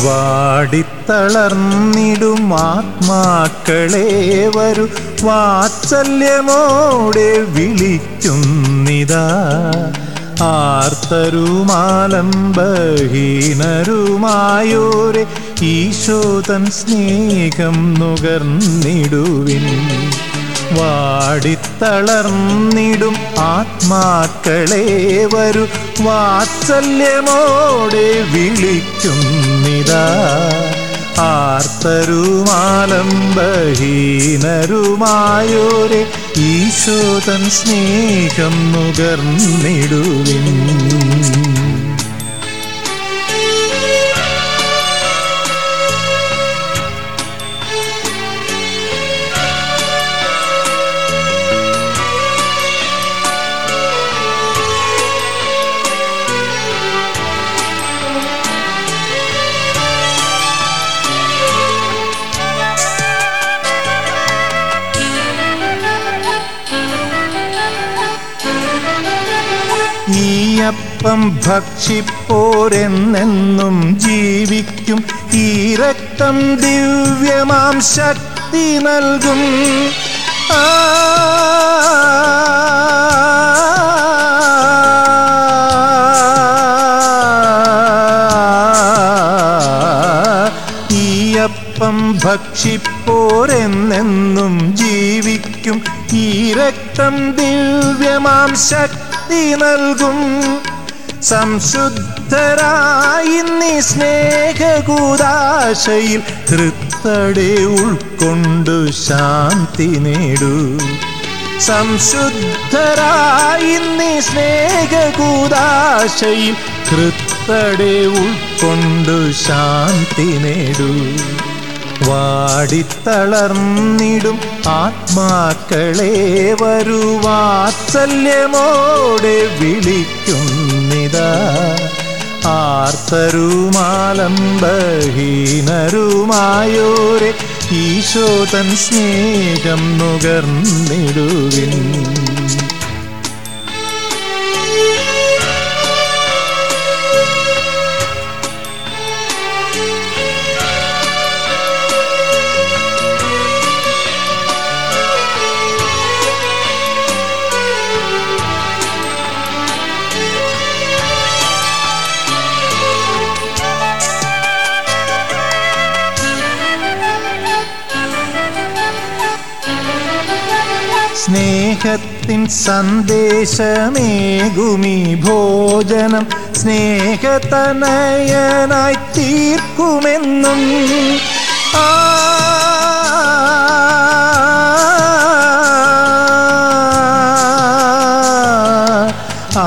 വാടിത്തളർന്നിടും ആത്മാക്കളെ വരൂ വാത്സല്യമോടെ വിളിക്കുന്നിതാ ആർത്തരുമാലംബഹീനരുമായോരെ ഈശോതൻ സ്നേഹം നുകർന്നിടുവിൻ വാടിത്തളർന്നിടും ആത്മാക്കളെ വരൂ വാത്സല്യമോടെ വിളിക്കുന്നിതാ ആർത്തരുമാലംബഹീനരുമായോരെ ഈശോതൻ സ്നേഹം നുകർന്നിടുവിൻ ഈയപ്പം ഭക്ഷിപ്പോരെന്നെന്നും ജീവിക്കും ഈ രക്തം ദിവ്യമാം ശക്തി നൽകും ആ ഈയപ്പം ഭക്ഷിപ്പോരെന്നെന്നും ജീവിക്കും ഈ രക്തം ദിവ്യമാം ശക്തി നൽകും സംശുദ്ധരായി നീ സ്നേഹകൂദാശയിൽ തൃത്തടെ ഉൾക്കൊണ്ടു ശാന്തി നേടൂ സംശുദ്ധരായി നീ സ്നേഹകൂദാശയിൽ തൃത്തടെ ഉൾക്കൊണ്ടു ശാന്തി നേടൂ വാടിത്തളർന്നിടും ആത്മാക്കളെ വരൂ വാത്സല്യമോടെ വിളിക്കുന്നിതാ ആർത്തരുമാലംബഹീനരുമായോരെ ഈശോതൻ സ്നേഹം നുകർന്നിടുവിൻ സ്നേഹത്തിൻ സന്ദേശമേകുമി ഭോജനം സ്നേഹതനയനായി തീർക്കുമെന്നും ആ ആ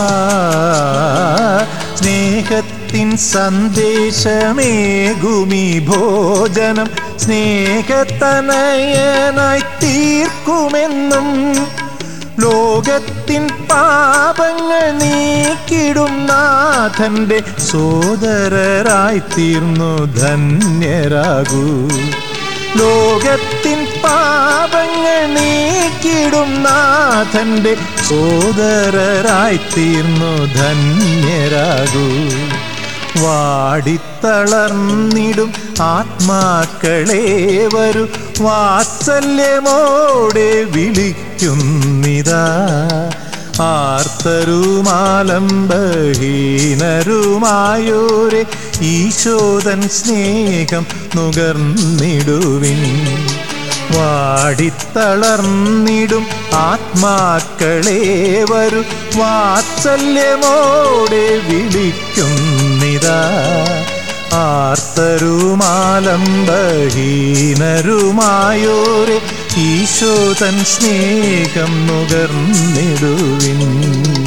സ്നേഹത്തിൻ സന്ദേശമേകുമി ഭോജനം സ്നേഹതനയനായി തീർക്കുമെന്നും ലോകത്തിൻ പാപങ്ങൾ നീക്കിടും നാഥന്റെ സോദരരായി തീർന്നു ധന്യരാകൂ ലോകത്തിൻ പാപങ്ങൾ നീക്കിടും നാഥന്റെ സോദരരായി തീർന്നു ധന്യരാകൂ വാടിത്തളർന്നിടും ആത്മാക്കളെ വരൂ വാത്സല്യമോടെ വിളിക്കുന്നിതാ ആർത്തരുമാലംബഹീനരുമായോരെ ഈശോതൻ സ്നേഹം നുകർന്നിടുവിൻ വാടിത്തളർന്നിടും ആത്മാക്കളെ വരൂ വാത്സല്യമോടെ വിളിക്കുന്നിതാ ആർത്തരുമാലംബഹീനരുമായോരെ ഈശോതൻ സ്നേഹം നുകർന്നിടുവിൻ